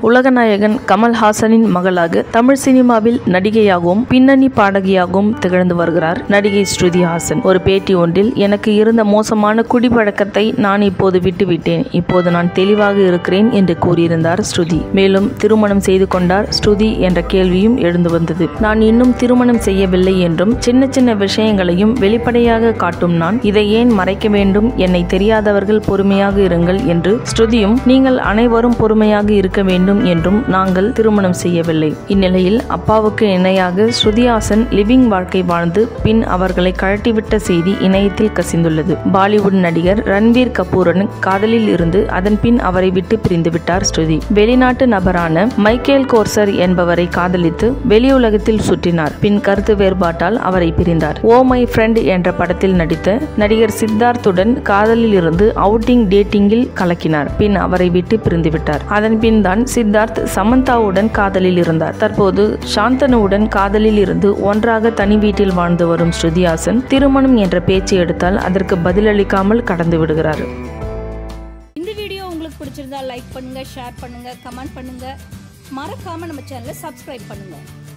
உலகநாயகன் கமல்ஹாசனின் மகளாக தமிழ் சினிமாவில் நடிகையாகவும் பின்னணி பாடகியாகவும் திகழ்ந்து வருகிறார் நடிகை ஸ்ருதி ஹாசன் ஒரு பேட்டி ஒன்றில் எனக்கு இருந்த மோசமான குடிப்பழக்கத்தை நான் இப்போது விட்டுவிட்டேன் இப்போது நான் தெளிவாக இருக்கிறேன் என்று கூறியிருந்தார் ஸ்ருதி மேலும் திருமணம் செய்து கொண்டார் ஸ்ருதி என்ற கேள்வியும் எழுந்து வந்தது நான் இன்னும் திருமணம் செய்யவில்லை என்றும் சின்ன சின்ன விஷயங்களையும் வெளிப்படையாக காட்டும் நான் இதை ஏன் மறைக்க வேண்டும் என்னை தெரியாதவர்கள் பொறுமையாக இருங்கள் என்று ஸ்ருதியும் நீங்கள் அனைவரும் பொறுமையாக இருக்க வேண்டும் என்றும் நாங்கள் திருமணம் செய்யவில்லை இந்நிலையில் அப்பாவுக்கு இணையாக ஸ்ருதிஹாசன் லிவிங் வாழ்க்கை வாழ்ந்து பின் அவர்களை கழட்டிவிட்ட செய்தி இணையத்தில் கசிந்துள்ளது பாலிவுட் நடிகர் ரன்வீர் கபூருடன் காதலில் இருந்து அதன் பின் அவரை விட்டு பிரிந்து விட்டார் ஸ்ருதி வெளிநாட்டு நபரான மைக்கேல் கோர்சர் என்பவரை காதலித்து வெளியுலகத்தில் சுற்றினார் பின் கருத்து வேறுபாட்டால் அவரை பிரிந்தார் ஓ மை ஃப்ரெண்ட் என்ற படத்தில் நடித்த நடிகர் சித்தார்த்துடன் காதலில் இருந்து அவுட்டிங் டேட்டிங்கில் கலக்கினார் பின் அவரை விட்டு பிரிந்து விட்டார் அதன் பின் தான் சித்தார்த் சமந்தாவுடன் காதலில் இருந்தார் தற்போது சாந்தனுவுடன் காதலில் இருந்து ஒன்றாக தனி வீட்டில் வாழ்ந்து வரும் ஸ்ருதிஹாசன் திருமணம் என்ற பேச்சு எடுத்தால் அதற்கு பதிலளிக்காமல் கடந்து விடுகிறார் இந்த வீடியோ உங்களுக்கு பிடிச்சிருந்தா லைக் பண்ணுங்க ஷேர் பண்ணுங்க கமெண்ட் பண்ணுங்க மறக்காம நம்ம சேனலை சப்ஸ்கிரைப் பண்ணுங்க